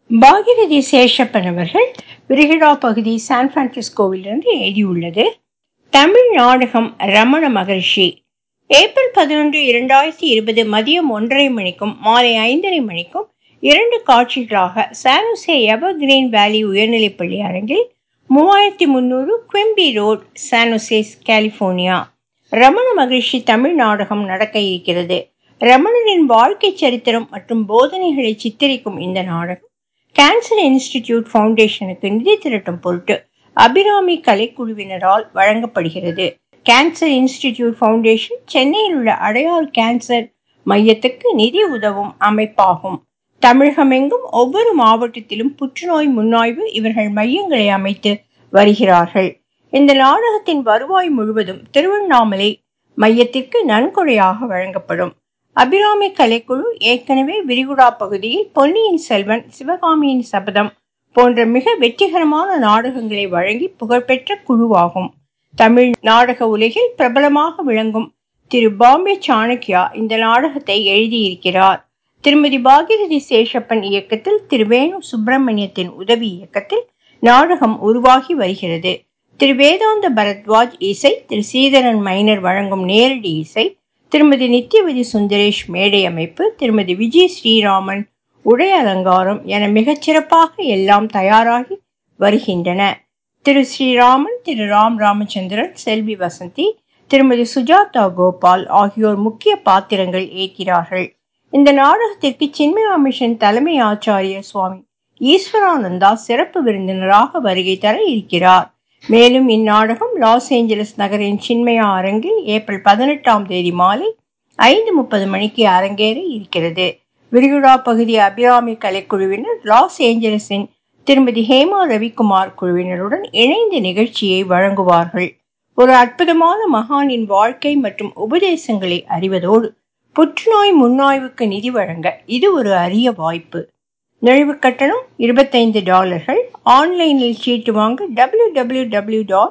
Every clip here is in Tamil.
பாகிரதி சேஷப்பன் அவர்கள் விரிகுடா பகுதி சான் பிரான்சிஸ்கோவிலிருந்து எழுதியுள்ளது தமிழ் நாடகம் ரமண மகர்ஷி ஏப்ரல் பதினொன்று இரண்டாயிரத்தி இருபது மதியம் ஒன்றரை மணிக்கும் மாலை ஐந்தரை மணிக்கும் இரண்டு காட்சிகளாக சானுசே எவர் கிரீன் வேலி உயர்நிலைப்பள்ளி அரங்கில் மூவாயிரத்தி முந்நூறு Quimby road San Jose California Ramana Maharishi Tamil நாடகம் நடக்க இருக்கிறது ரமணனின் வாழ்க்கை சரித்திரம் மற்றும் போதனைகளை சித்தரிக்கும் இந்த நாடகம் கேன்சர் இன்ஸ்டிடியூட் ஃபவுண்டேஷனுக்கு நிதி திரட்டும் பொருட்டு அபிராமி கலைக்குழுவினரால் வழங்கப்படுகிறது கேன்சர் இன்ஸ்டிடியூட் ஃபவுண்டேஷன் சென்னையில் உள்ள அடையார் கேன்சர் மையத்துக்கு நிதி உதவும் அமைப்பாகும் தமிழகமெங்கும் ஒவ்வொரு மாவட்டத்திலும் புற்றுநோய் முன்னாய்வு இவர்கள் மையங்களை அமைத்து வருகிறார்கள் இந்த நாடகத்தின் வருவாய் முழுவதும் திருவண்ணாமலை மையத்திற்கு நன்கொடையாக வழங்கப்படும் அபிராமி கலைக்குழு ஏற்கனவே விரிகுடா பகுதியில் பொன்னியின் செல்வன் சிவகாமியின் சபதம் போன்ற மிக வெற்றிகரமான நாடகங்களை வழங்கி புகழ்பெற்ற குழுவாகும் தமிழ் நாடக உலகில் பிரபலமாக விளங்கும் திரு பாம்பே சாணக்கியா இந்த நாடகத்தை எழுதியிருக்கிறார் திருமதி பாகிரதி சேஷப்பன் இயக்கத்தில் திரு வேணு சுப்பிரமணியத்தின் உதவி இயக்கத்தில் நாடகம் உருவாகி வருகிறது திரு வேதாந்த பரத்வாஜ் இசை திரு சீதரன் மைனர் வழங்கும் நேரடி இசை திருமதி நித்யவதி சுந்தரேஷ் மேடை அமைப்பு திருமதி விஜய் ஸ்ரீராமன் உடை அலங்காரம் என மிகச்சிறப்பாக எல்லாம் தயாராகி வருகின்றன திரு ஸ்ரீராமன் திரு ராம் ராமச்சந்திரன் செல்வி வசந்தி திருமதி சுஜாதா கோபால் ஆகியோர் முக்கிய பாத்திரங்கள் ஏற்கிறார்கள் இந்த நாடகத்திற்கு சின்மயா மிஷன் தலைமை ஆச்சாரியர் சுவாமி ஈஸ்வரானந்தா சிறப்பு விருந்தினராக வருகை தர இருக்கிறார் மேலும் இந்நாடகம் லாஸ் ஏஞ்சலஸ் நகரின் சின்மயா அரங்கில் ஏப்ரல் பதினெட்டாம் தேதி மாலை ஐந்து முப்பது மணிக்கு அரங்கேற இருக்கிறது விரிகுடா பகுதி அபிராமி கலைக்குழுவினர் லாஸ் ஏஞ்சலஸின் திருமதி ஹேமா ரவிக்குமார் குழுவினருடன் இணைந்த நிகழ்ச்சியை வழங்குவார்கள் ஒரு அற்புதமான மகானின் வாழ்க்கை மற்றும் உபதேசங்களை அறிவதோடு புற்றுநோய் முன்னாய்வுக்கு நிதி வழங்க இது ஒரு அரிய வாய்ப்பு நுழைவு கட்டணம் இருபத்தைந்து டாலர்கள் ஆன்லைனில் சீட்டு வாங்க W W W dot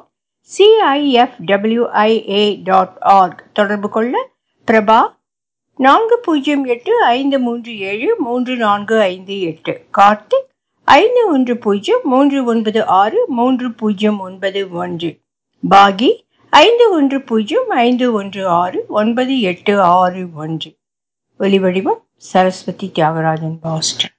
CIFWIA dot org தொடர்பு கொள்ள பிரபா நான்கு பூஜ்ஜியம் எட்டு ஐந்து மூன்று ஏழு மூன்று நான்கு ஐந்து எட்டு கார்த்திக் ஐந்து ஒன்று பூஜ்ஜியம் மூன்று ஒன்பது ஆறு மூன்று பூஜ்ஜியம் ஒன்பது ஒன்று பாகி ஐந்து ஒன்று பூஜ்ஜியம் ஐந்து ஒன்று ஆறு ஒன்பது எட்டு ஆறு ஒன்று ஒலிவடிவம் சரஸ்வதி தியாகராஜன் பாஸ்டன்